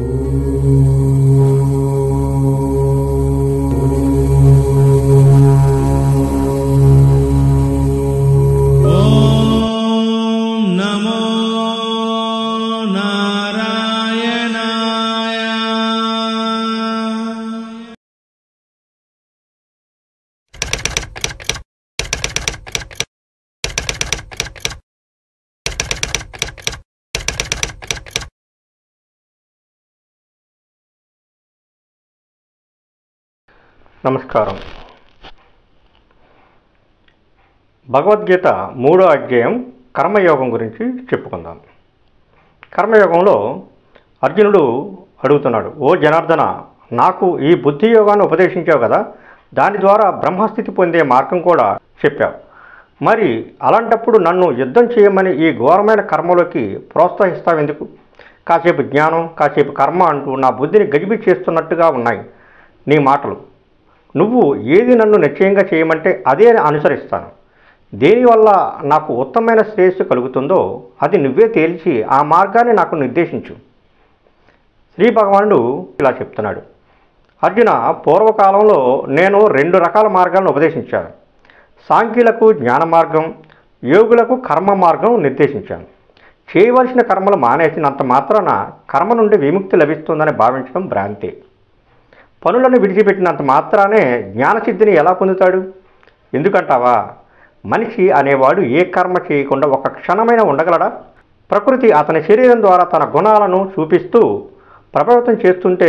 ॐ नमो नारायणाय నమస్కారం భగవద్గీత మూడో అధ్యాయం కర్మయోగం గురించి చెప్పుకుందాం కర్మయోగంలో అర్జునుడు అడుగుతున్నాడు ఓ జనార్దన నాకు ఈ బుద్ధి యోగాన్ని ఉపదేశించావు కదా దాని ద్వారా బ్రహ్మస్థితి పొందే మార్గం కూడా చెప్పావు మరి అలాంటప్పుడు నన్ను యుద్ధం చేయమని ఈ ఘోరమైన కర్మలోకి ప్రోత్సహిస్తావు ఎందుకు కాసేపు జ్ఞానం కాసేపు కర్మ అంటూ నా బుద్ధిని గజిబి చేస్తున్నట్టుగా ఉన్నాయి నీ మాటలు నువ్వు ఏది నన్ను నిశ్చయంగా చేయమంటే అదే అనుసరిస్తాను దేనివల్ల నాకు ఉత్తమమైన శ్రేయస్సు కలుగుతుందో అది నువ్వే తేల్చి ఆ మార్గాన్ని నాకు నిర్దేశించు శ్రీ భగవానుడు ఇలా చెప్తున్నాడు అర్జున పూర్వకాలంలో నేను రెండు రకాల మార్గాలను ఉపదేశించాను సాంఖ్యులకు జ్ఞాన మార్గం యోగులకు కర్మ మార్గం నిర్దేశించాను చేయవలసిన కర్మలు మానేసినంత మాత్రాన కర్మ నుండి విముక్తి లభిస్తుందని భావించడం భ్రాంతి పనులను విడిచిపెట్టినంత మాత్రానే జ్ఞానసిద్ధిని ఎలా పొందుతాడు ఎందుకంటావా మనిషి అనేవాడు ఏ కర్మ చేయకుండా ఒక క్షణమైన ఉండగలడా ప్రకృతి అతని శరీరం ద్వారా తన గుణాలను చూపిస్తూ ప్రభావితం చేస్తుంటే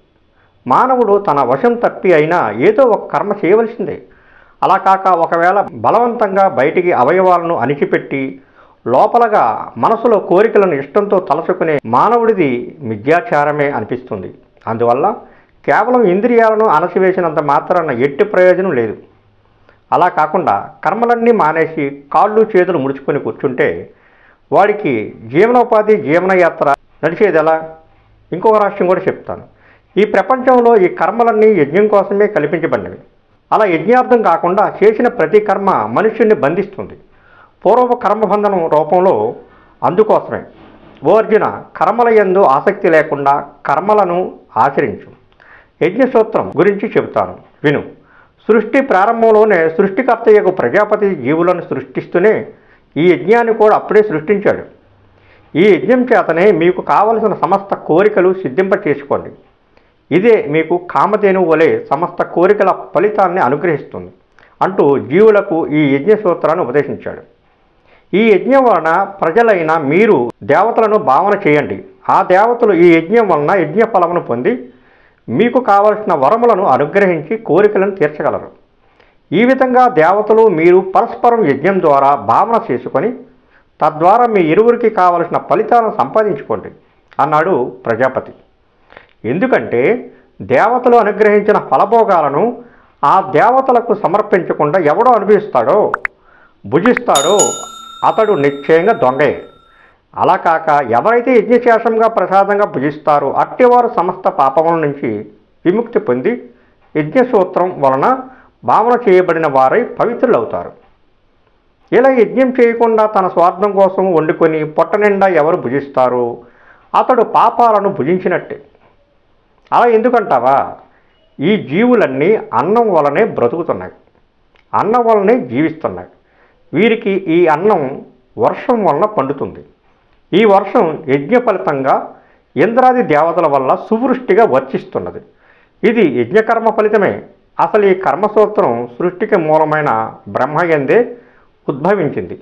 మానవుడు తన వశం తప్పి అయినా ఏదో ఒక కర్మ చేయవలసిందే అలా కాక ఒకవేళ బలవంతంగా బయటికి అవయవాలను అణిచిపెట్టి లోపలగా మనసులో కోరికలను ఇష్టంతో తలచుకునే మానవుడిది మిథ్యాచారమే అనిపిస్తుంది అందువల్ల కేవలం ఇంద్రియాలను అణచివేసినంత మాత్రాన ఎట్టి ప్రయోజనం లేదు అలా కాకుండా కర్మలన్నీ మానేసి కాళ్ళు చేతులు ముడుచుకొని కూర్చుంటే వాడికి జీవనోపాధి జీవనయాత్ర నడిచేది ఎలా ఇంకొక రాష్ట్రం కూడా చెప్తాను ఈ ప్రపంచంలో ఈ కర్మలన్నీ యజ్ఞం కోసమే కల్పించబడినవి అలా యజ్ఞార్థం కాకుండా చేసిన ప్రతి కర్మ మనుష్యుణ్ణి బంధిస్తుంది పూర్వపు కర్మబంధనం రూపంలో అందుకోసమే ఓ అర్జున కర్మల యందు ఆసక్తి లేకుండా కర్మలను ఆచరించు యజ్ఞసూత్రం గురించి చెబుతాను విను సృష్టి ప్రారంభంలోనే సృష్టికర్త యొక్క ప్రజాపతి జీవులను సృష్టిస్తూనే ఈ యజ్ఞాన్ని కూడా అప్పుడే సృష్టించాడు ఈ యజ్ఞం చేతనే మీకు కావలసిన సమస్త కోరికలు సిద్ధింప చేసుకోండి ఇదే మీకు కామధేను వలె సమస్త కోరికల ఫలితాన్ని అనుగ్రహిస్తుంది అంటూ జీవులకు ఈ యజ్ఞ సూత్రాన్ని ఉపదేశించాడు ఈ యజ్ఞం వలన ప్రజలైన మీరు దేవతలను భావన చేయండి ఆ దేవతలు ఈ యజ్ఞం వలన యజ్ఞ ఫలమును పొంది మీకు కావలసిన వరములను అనుగ్రహించి కోరికలను తీర్చగలరు ఈ విధంగా దేవతలు మీరు పరస్పరం యజ్ఞం ద్వారా భావన చేసుకొని తద్వారా మీ ఇరువురికి కావలసిన ఫలితాలను సంపాదించుకోండి అన్నాడు ప్రజాపతి ఎందుకంటే దేవతలు అనుగ్రహించిన ఫలభోగాలను ఆ దేవతలకు సమర్పించకుండా ఎవడో అనుభవిస్తాడో భుజిస్తాడో అతడు నిశ్చయంగా దొంగే అలా కాక ఎవరైతే యజ్ఞశేషంగా ప్రసాదంగా భుజిస్తారో అట్టివారు సమస్త పాపముల నుంచి విముక్తి పొంది యజ్ఞసూత్రం వలన భావన చేయబడిన వారై పవిత్రులవుతారు ఇలా యజ్ఞం చేయకుండా తన స్వార్థం కోసం వండుకొని పొట్ట నిండా ఎవరు భుజిస్తారో అతడు పాపాలను భుజించినట్టే అలా ఎందుకంటావా ఈ జీవులన్నీ అన్నం వలనే బ్రతుకుతున్నాయి అన్నం వలనే జీవిస్తున్నాయి వీరికి ఈ అన్నం వర్షం వలన పండుతుంది ఈ వర్షం యజ్ఞ ఫలితంగా ఇంద్రాది దేవతల వల్ల సువృష్టిగా వర్చిస్తున్నది ఇది యజ్ఞకర్మ ఫలితమే అసలు ఈ కర్మసూత్రం సృష్టికి మూలమైన బ్రహ్మయందే ఉద్భవించింది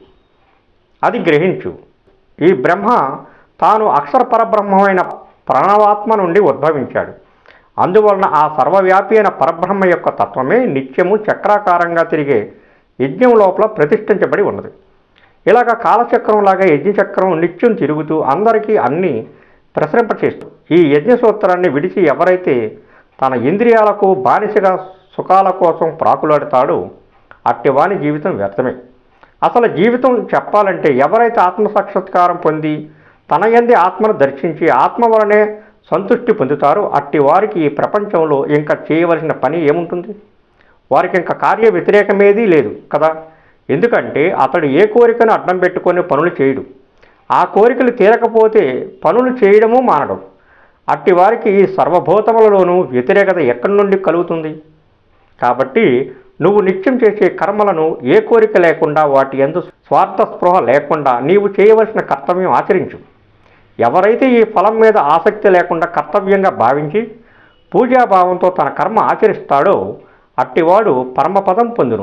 అది గ్రహించు ఈ బ్రహ్మ తాను అక్షర పరబ్రహ్మమైన ప్రణవాత్మ నుండి ఉద్భవించాడు అందువలన ఆ సర్వవ్యాపి అయిన పరబ్రహ్మ యొక్క తత్వమే నిత్యము చక్రాకారంగా తిరిగే యజ్ఞం లోపల ప్రతిష్ఠించబడి ఉన్నది ఇలాగ కాలచక్రంలాగా యజ్ఞచక్రం నిత్యం తిరుగుతూ అందరికీ అన్ని ప్రసరింపచేస్తూ ఈ యజ్ఞ సూత్రాన్ని విడిచి ఎవరైతే తన ఇంద్రియాలకు బానిసగా సుఖాల కోసం ప్రాకులాడతాడో అట్టివాని జీవితం వ్యర్థమే అసలు జీవితం చెప్పాలంటే ఎవరైతే ఆత్మసాక్షాత్కారం పొంది తన యంది ఆత్మను దర్శించి ఆత్మ వలనే సంతృష్టి పొందుతారో అట్టి వారికి ఈ ప్రపంచంలో ఇంకా చేయవలసిన పని ఏముంటుంది వారికి ఇంకా కార్య వ్యతిరేకమేదీ లేదు కదా ఎందుకంటే అతడు ఏ కోరికను అడ్డం పెట్టుకొని పనులు చేయడు ఆ కోరికలు తీరకపోతే పనులు చేయడము మానడం అట్టి వారికి ఈ సర్వభూతములలోనూ వ్యతిరేకత ఎక్కడి నుండి కలుగుతుంది కాబట్టి నువ్వు నిత్యం చేసే కర్మలను ఏ కోరిక లేకుండా వాటి ఎందు స్వార్థ స్పృహ లేకుండా నీవు చేయవలసిన కర్తవ్యం ఆచరించు ఎవరైతే ఈ ఫలం మీద ఆసక్తి లేకుండా కర్తవ్యంగా భావించి పూజాభావంతో తన కర్మ ఆచరిస్తాడో అట్టివాడు పరమపదం పొందును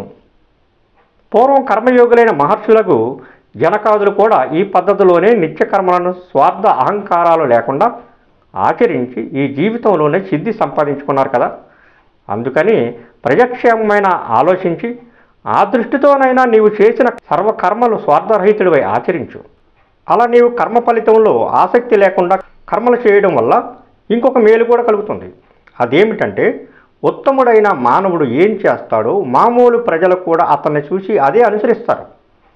పూర్వం కర్మయోగులైన మహర్షులకు జనకాదులు కూడా ఈ పద్ధతిలోనే నిత్యకర్మలను స్వార్థ అహంకారాలు లేకుండా ఆచరించి ఈ జీవితంలోనే సిద్ధి సంపాదించుకున్నారు కదా అందుకని ప్రజాక్షేమమైన ఆలోచించి ఆ దృష్టితోనైనా నీవు చేసిన సర్వకర్మలు స్వార్థరహితుడివై ఆచరించు అలా నీవు కర్మ ఫలితంలో ఆసక్తి లేకుండా కర్మలు చేయడం వల్ల ఇంకొక మేలు కూడా కలుగుతుంది అదేమిటంటే ఉత్తముడైన మానవుడు ఏం చేస్తాడో మామూలు ప్రజలు కూడా అతన్ని చూసి అదే అనుసరిస్తారు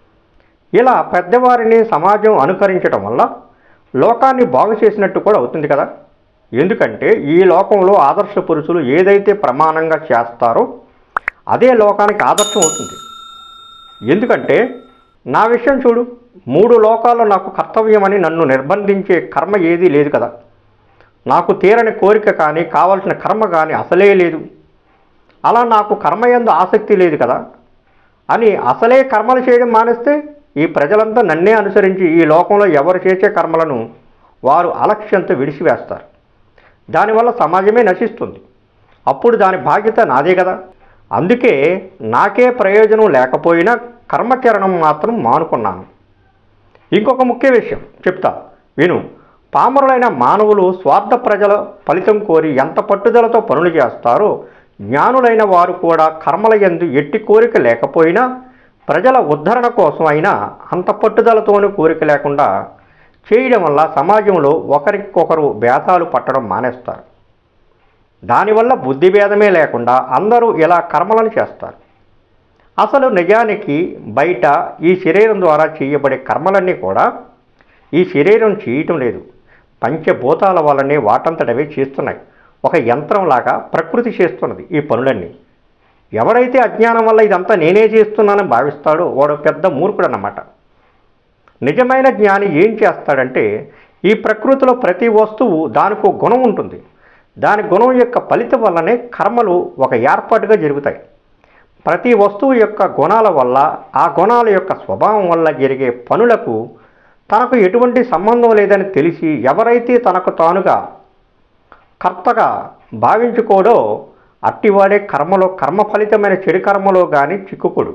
ఇలా పెద్దవారిని సమాజం అనుకరించడం వల్ల లోకాన్ని బాగు చేసినట్టు కూడా అవుతుంది కదా ఎందుకంటే ఈ లోకంలో ఆదర్శ పురుషులు ఏదైతే ప్రమాణంగా చేస్తారో అదే లోకానికి ఆదర్శం అవుతుంది ఎందుకంటే నా విషయం చూడు మూడు లోకాల్లో నాకు కర్తవ్యమని నన్ను నిర్బంధించే కర్మ ఏదీ లేదు కదా నాకు తీరని కోరిక కానీ కావలసిన కర్మ కానీ అసలే లేదు అలా నాకు కర్మయందు ఆసక్తి లేదు కదా అని అసలే కర్మలు చేయడం మానేస్తే ఈ ప్రజలంతా నన్నే అనుసరించి ఈ లోకంలో ఎవరు చేసే కర్మలను వారు అలక్ష్యంతో విడిచివేస్తారు దానివల్ల సమాజమే నశిస్తుంది అప్పుడు దాని బాధ్యత నాదే కదా అందుకే నాకే ప్రయోజనం లేకపోయినా కర్మచరణం మాత్రం మానుకున్నాను ఇంకొక ముఖ్య విషయం చెప్తా విను పామరులైన మానవులు స్వార్థ ప్రజల ఫలితం కోరి ఎంత పట్టుదలతో పనులు చేస్తారో జ్ఞానులైన వారు కూడా కర్మల యందు ఎట్టి కోరిక లేకపోయినా ప్రజల ఉద్ధరణ కోసం అయినా అంత పట్టుదలతోనూ కోరిక లేకుండా చేయడం వల్ల సమాజంలో ఒకరికొకరు భేదాలు పట్టడం మానేస్తారు దానివల్ల బుద్ధి భేదమే లేకుండా అందరూ ఇలా కర్మలను చేస్తారు అసలు నిజానికి బయట ఈ శరీరం ద్వారా చేయబడే కర్మలన్నీ కూడా ఈ శరీరం చేయటం లేదు పంచభూతాల వల్లనే వాటంతటవే చేస్తున్నాయి ఒక యంత్రంలాగా ప్రకృతి చేస్తున్నది ఈ పనులన్నీ ఎవరైతే అజ్ఞానం వల్ల ఇదంతా నేనే చేస్తున్నానని భావిస్తాడో వాడు పెద్ద మూర్ఖుడు అన్నమాట నిజమైన జ్ఞాని ఏం చేస్తాడంటే ఈ ప్రకృతిలో ప్రతి వస్తువు దానికి ఒక గుణం ఉంటుంది దాని గుణం యొక్క ఫలితం వల్లనే కర్మలు ఒక ఏర్పాటుగా జరుగుతాయి ప్రతి వస్తువు యొక్క గుణాల వల్ల ఆ గుణాల యొక్క స్వభావం వల్ల జరిగే పనులకు తనకు ఎటువంటి సంబంధం లేదని తెలిసి ఎవరైతే తనకు తానుగా కర్తగా భావించుకోడో అట్టివాడే కర్మలో కర్మ ఫలితమైన చెడు కర్మలో కానీ చిక్కుకుడు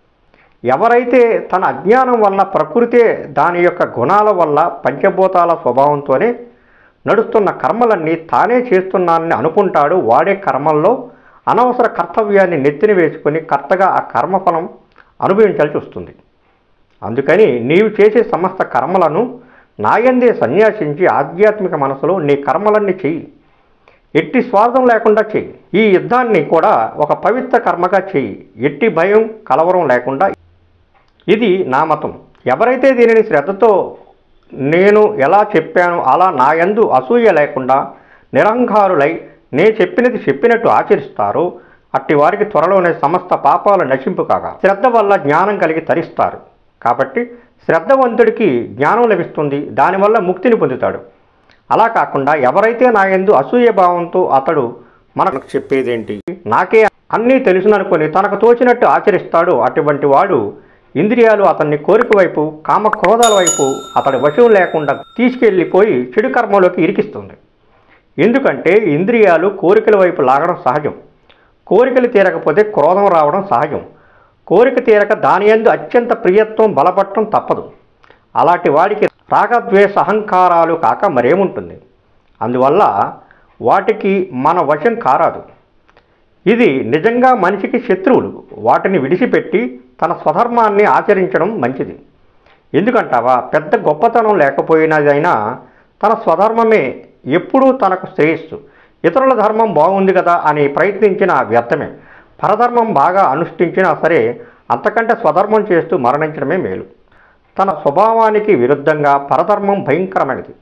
ఎవరైతే తన అజ్ఞానం వల్ల ప్రకృతే దాని యొక్క గుణాల వల్ల పంచభూతాల స్వభావంతోనే నడుస్తున్న కర్మలన్నీ తానే చేస్తున్నానని అనుకుంటాడు వాడే కర్మల్లో అనవసర కర్తవ్యాన్ని నెత్తిన వేసుకొని కర్తగా ఆ కర్మఫలం అనుభవించాల్సి వస్తుంది అందుకని నీవు చేసే సమస్త కర్మలను నాయందే సన్యాసించి ఆధ్యాత్మిక మనసులో నీ కర్మలన్నీ చెయ్యి ఎట్టి స్వార్థం లేకుండా చెయ్యి ఈ యుద్ధాన్ని కూడా ఒక పవిత్ర కర్మగా చెయ్యి ఎట్టి భయం కలవరం లేకుండా ఇది నా మతం ఎవరైతే దీనిని శ్రద్ధతో నేను ఎలా చెప్పాను అలా నా యందు అసూయ లేకుండా నిరహంకారులై నే చెప్పినది చెప్పినట్టు ఆచరిస్తారో అట్టి వారికి త్వరలోనే సమస్త పాపాలు నశింపు కాగా శ్రద్ధ వల్ల జ్ఞానం కలిగి తరిస్తారు కాబట్టి శ్రద్ధవంతుడికి జ్ఞానం లభిస్తుంది దానివల్ల ముక్తిని పొందుతాడు అలా కాకుండా ఎవరైతే నా యందు అసూయ భావంతో అతడు మనకు చెప్పేదేంటి నాకే అన్నీ తెలుసుననుకొని తనకు తోచినట్టు ఆచరిస్తాడో అటువంటి వాడు ఇంద్రియాలు అతన్ని కోరిక వైపు కామ క్రోధాల వైపు అతడి వశం లేకుండా తీసుకెళ్ళిపోయి చెడు కర్మలోకి ఇరికిస్తుంది ఎందుకంటే ఇంద్రియాలు కోరికల వైపు లాగడం సహజం కోరికలు తీరకపోతే క్రోధం రావడం సహజం కోరిక తీరక దాని యందు అత్యంత ప్రియత్వం బలపడటం తప్పదు అలాంటి వాడికి రాగద్వేష అహంకారాలు కాక మరేముంటుంది అందువల్ల వాటికి మన వశం కారాదు ఇది నిజంగా మనిషికి శత్రువులు వాటిని విడిచిపెట్టి తన స్వధర్మాన్ని ఆచరించడం మంచిది ఎందుకంటావా పెద్ద గొప్పతనం లేకపోయినదైనా తన స్వధర్మమే ఎప్పుడూ తనకు శ్రేయస్సు ఇతరుల ధర్మం బాగుంది కదా అని ప్రయత్నించిన వ్యర్థమే పరధర్మం బాగా అనుష్ఠించినా సరే అంతకంటే స్వధర్మం చేస్తూ మరణించడమే మేలు తన స్వభావానికి విరుద్ధంగా పరధర్మం భయంకరమైనది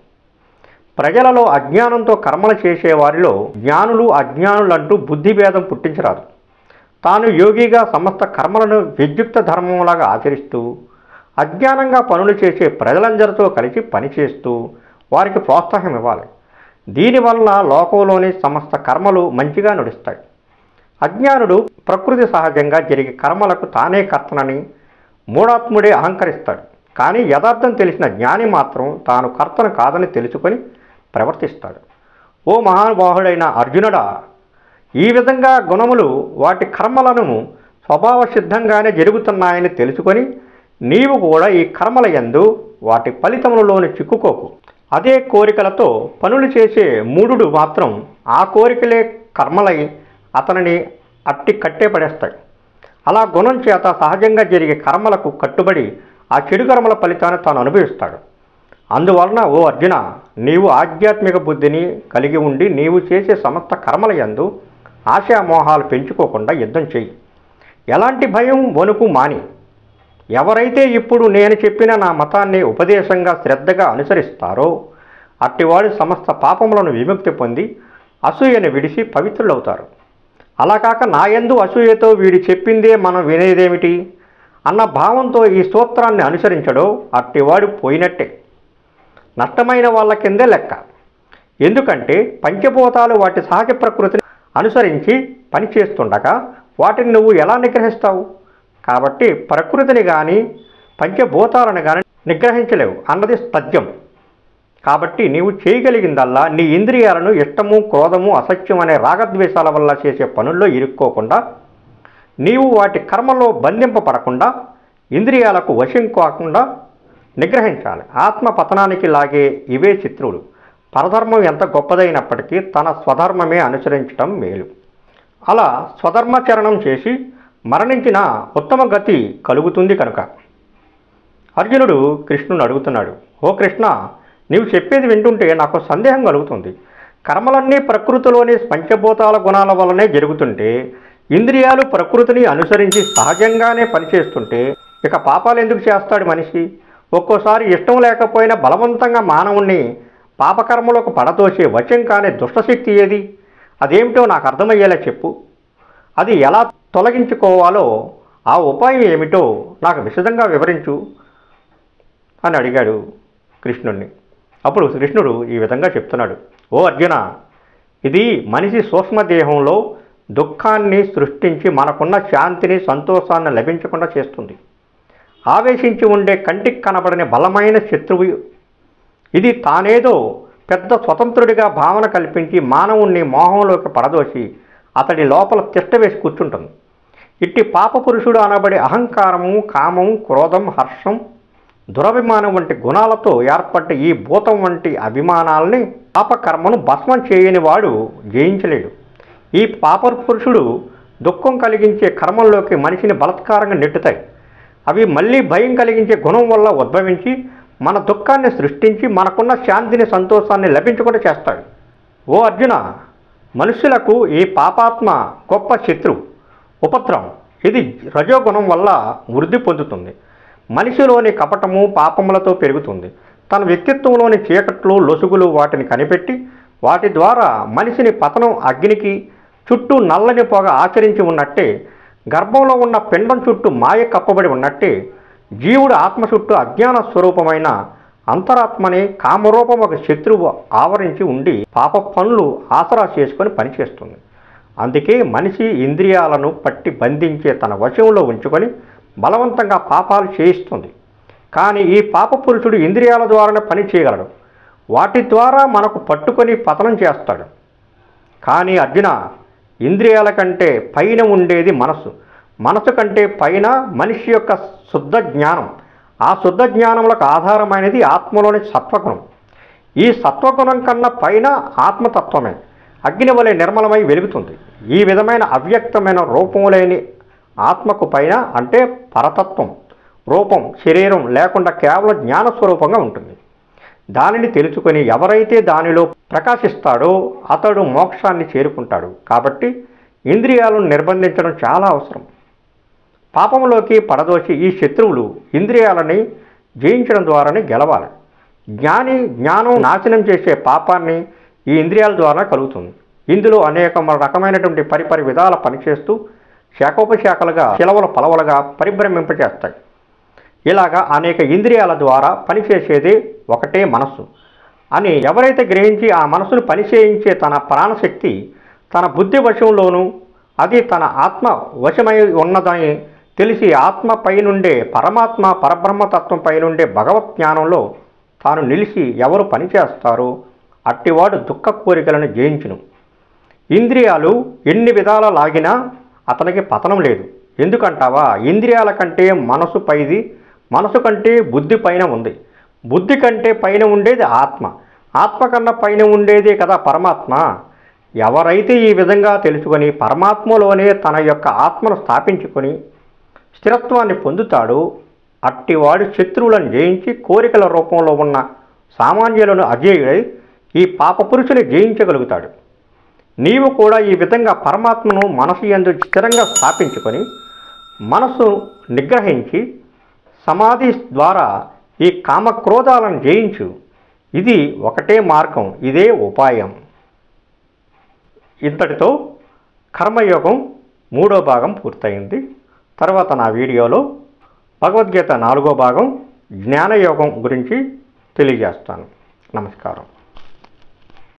ప్రజలలో అజ్ఞానంతో కర్మలు చేసేవారిలో జ్ఞానులు అజ్ఞానులంటూ బుద్ధిభేదం పుట్టించరాదు తాను యోగిగా సమస్త కర్మలను విద్యుక్త ధర్మంలాగా ఆచరిస్తూ అజ్ఞానంగా పనులు చేసే ప్రజలందరితో కలిసి పనిచేస్తూ వారికి ప్రోత్సాహం ఇవ్వాలి దీనివల్ల లోకంలోని సమస్త కర్మలు మంచిగా నడుస్తాయి అజ్ఞానుడు ప్రకృతి సహజంగా జరిగే కర్మలకు తానే కర్తనని మూఢాత్ముడే అహంకరిస్తాడు కానీ యథార్థం తెలిసిన జ్ఞాని మాత్రం తాను కర్తను కాదని తెలుసుకొని ప్రవర్తిస్తాడు ఓ మహానుభావుడైన అర్జునుడా ఈ విధంగా గుణములు వాటి కర్మలను స్వభావ సిద్ధంగానే జరుగుతున్నాయని తెలుసుకొని నీవు కూడా ఈ కర్మల యందు వాటి ఫలితములలోని చిక్కుకోకు అదే కోరికలతో పనులు చేసే మూఢుడు మాత్రం ఆ కోరికలే కర్మలై అతనిని అట్టి కట్టే పడేస్తాయి అలా గుణం చేత సహజంగా జరిగే కర్మలకు కట్టుబడి ఆ చెడు కర్మల ఫలితాన్ని తాను అనుభవిస్తాడు అందువలన ఓ అర్జున నీవు ఆధ్యాత్మిక బుద్ధిని కలిగి ఉండి నీవు చేసే సమస్త కర్మల యందు ఆశామోహాలు పెంచుకోకుండా యుద్ధం చెయ్యి ఎలాంటి భయం వణుకు మాని ఎవరైతే ఇప్పుడు నేను చెప్పిన నా మతాన్ని ఉపదేశంగా శ్రద్ధగా అనుసరిస్తారో అట్టివాడు సమస్త పాపములను విముక్తి పొంది అసూయను విడిసి పవిత్రులవుతారు అలా కాక నాయందు అసూయతో వీడు చెప్పిందే మనం వినేదేమిటి అన్న భావంతో ఈ సూత్రాన్ని అనుసరించడో అట్టివాడు పోయినట్టే నష్టమైన వాళ్ళ కిందే లెక్క ఎందుకంటే పంచభూతాలు వాటి సహజ ప్రకృతిని అనుసరించి పనిచేస్తుండగా వాటిని నువ్వు ఎలా నిగ్రహిస్తావు కాబట్టి ప్రకృతిని కానీ పంచభూతాలను కానీ నిగ్రహించలేవు అన్నది తథ్యం కాబట్టి నీవు చేయగలిగిందల్లా నీ ఇంద్రియాలను ఇష్టము క్రోధము అసత్యం అనే రాగద్వేషాల వల్ల చేసే పనుల్లో ఇరుక్కోకుండా నీవు వాటి కర్మలో బంధింపబడకుండా ఇంద్రియాలకు వశం కాకుండా నిగ్రహించాలి ఆత్మ పతనానికి లాగే ఇవే చిత్రులు పరధర్మం ఎంత గొప్పదైనప్పటికీ తన స్వధర్మమే అనుసరించడం మేలు అలా స్వధర్మాచరణం చేసి మరణించిన ఉత్తమ గతి కలుగుతుంది కనుక అర్జునుడు కృష్ణుని అడుగుతున్నాడు ఓ కృష్ణ నీవు చెప్పేది వింటుంటే నాకు సందేహం కలుగుతుంది కర్మలన్నీ ప్రకృతిలోని పంచభూతాల గుణాల వల్లనే జరుగుతుంటే ఇంద్రియాలు ప్రకృతిని అనుసరించి సహజంగానే పనిచేస్తుంటే ఇక పాపాలు ఎందుకు చేస్తాడు మనిషి ఒక్కోసారి ఇష్టం లేకపోయినా బలవంతంగా మానవుణ్ణి పాపకర్మలకు పడతోసే వశం కాని దుష్టశక్తి ఏది అదేమిటో నాకు అర్థమయ్యేలా చెప్పు అది ఎలా తొలగించుకోవాలో ఆ ఉపాయం ఏమిటో నాకు విశదంగా వివరించు అని అడిగాడు కృష్ణుణ్ణి అప్పుడు కృష్ణుడు ఈ విధంగా చెప్తున్నాడు ఓ అర్జున ఇది మనిషి సూక్ష్మదేహంలో దుఃఖాన్ని సృష్టించి మనకున్న శాంతిని సంతోషాన్ని లభించకుండా చేస్తుంది ఆవేశించి ఉండే కంటికి కనబడని బలమైన శత్రువు ఇది తానేదో పెద్ద స్వతంత్రుడిగా భావన కల్పించి మానవుణ్ణి మోహంలోకి పడదోసి అతడి లోపల తిష్ట వేసి కూర్చుంటుంది ఇట్టి పాప పురుషుడు అనబడే అహంకారము కామం క్రోధం హర్షం దురభిమానం వంటి గుణాలతో ఏర్పడ్డ ఈ భూతం వంటి అభిమానాల్ని పాపకర్మను భస్మం చేయని వాడు జయించలేడు ఈ పాప పురుషుడు దుఃఖం కలిగించే కర్మల్లోకి మనిషిని బలత్కారంగా నెట్టుతాయి అవి మళ్ళీ భయం కలిగించే గుణం వల్ల ఉద్భవించి మన దుఃఖాన్ని సృష్టించి మనకున్న శాంతిని సంతోషాన్ని లభించకుండా చేస్తాడు ఓ అర్జున మనుషులకు ఈ పాపాత్మ గొప్ప శత్రువు ఉపద్రవం ఇది రజోగుణం వల్ల వృద్ధి పొందుతుంది మనిషిలోని కపటము పాపములతో పెరుగుతుంది తన వ్యక్తిత్వంలోని చీకట్లు లొసుగులు వాటిని కనిపెట్టి వాటి ద్వారా మనిషిని పతనం అగ్నికి చుట్టూ నల్లని పొగ ఆచరించి ఉన్నట్టే గర్భంలో ఉన్న పిండం చుట్టూ మాయ కప్పబడి ఉన్నట్టే జీవుడు ఆత్మ చుట్టూ అజ్ఞాన స్వరూపమైన అంతరాత్మని కామరూపం ఒక శత్రువు ఆవరించి ఉండి పాప పనులు ఆసరా చేసుకొని పనిచేస్తుంది అందుకే మనిషి ఇంద్రియాలను పట్టి బంధించే తన వశంలో ఉంచుకొని బలవంతంగా పాపాలు చేయిస్తుంది కానీ ఈ పాప పురుషుడు ఇంద్రియాల ద్వారానే పని చేయగలడు వాటి ద్వారా మనకు పట్టుకొని పతనం చేస్తాడు కానీ అర్జున ఇంద్రియాల కంటే పైన ఉండేది మనసు మనసు కంటే పైన మనిషి యొక్క శుద్ధ జ్ఞానం ఆ శుద్ధ జ్ఞానములకు ఆధారమైనది ఆత్మలోని సత్వగుణం ఈ సత్వగుణం కన్నా పైన ఆత్మతత్వమే అగ్ని వలె నిర్మలమై వెలుగుతుంది ఈ విధమైన అవ్యక్తమైన రూపం లేని ఆత్మకు పైన అంటే పరతత్వం రూపం శరీరం లేకుండా కేవలం జ్ఞానస్వరూపంగా ఉంటుంది దానిని తెలుసుకొని ఎవరైతే దానిలో ప్రకాశిస్తాడో అతడు మోక్షాన్ని చేరుకుంటాడు కాబట్టి ఇంద్రియాలను నిర్బంధించడం చాలా అవసరం పాపంలోకి పడదోసి ఈ శత్రువులు ఇంద్రియాలని జయించడం ద్వారానే గెలవాలి జ్ఞాని జ్ఞానం నాశనం చేసే పాపాన్ని ఈ ఇంద్రియాల ద్వారా కలుగుతుంది ఇందులో అనేక రకమైనటువంటి పరిపరి విధాల పనిచేస్తూ శాఖోపశాఖలుగా శిలవల పలవలుగా పరిభ్రమింపచేస్తాయి ఇలాగా అనేక ఇంద్రియాల ద్వారా పనిచేసేది ఒకటే మనస్సు అని ఎవరైతే గ్రహించి ఆ మనసును పనిచేయించే తన ప్రాణశక్తి తన బుద్ధి వశంలోనూ అది తన ఆత్మ వశమై ఉన్నదని తెలిసి ఆత్మ పైనుండే పరమాత్మ పరబ్రహ్మతత్వం పైనుండే భగవత్ జ్ఞానంలో తాను నిలిచి ఎవరు పనిచేస్తారో అట్టివాడు దుఃఖ కోరికలను జయించును ఇంద్రియాలు ఎన్ని విధాల లాగినా అతనికి పతనం లేదు ఎందుకంటావా ఇంద్రియాల కంటే మనసు పైది మనసు కంటే బుద్ధి పైన ఉంది బుద్ధి కంటే పైన ఉండేది ఆత్మ ఆత్మ కన్నా పైన ఉండేదే కదా పరమాత్మ ఎవరైతే ఈ విధంగా తెలుసుకొని పరమాత్మలోనే తన యొక్క ఆత్మను స్థాపించుకొని స్థిరత్వాన్ని పొందుతాడో అట్టివాడు శత్రువులను జయించి కోరికల రూపంలో ఉన్న సామాన్యులను అజేయుడై ఈ పాపపురుషుని జయించగలుగుతాడు నీవు కూడా ఈ విధంగా పరమాత్మను మనసు యందు స్థిరంగా స్థాపించుకొని మనసు నిగ్రహించి సమాధి ద్వారా ఈ కామక్రోధాలను జయించు ఇది ఒకటే మార్గం ఇదే ఉపాయం ఇంతటితో కర్మయోగం మూడో భాగం పూర్తయింది తర్వాత నా వీడియోలో భగవద్గీత నాలుగో భాగం జ్ఞానయోగం గురించి తెలియజేస్తాను నమస్కారం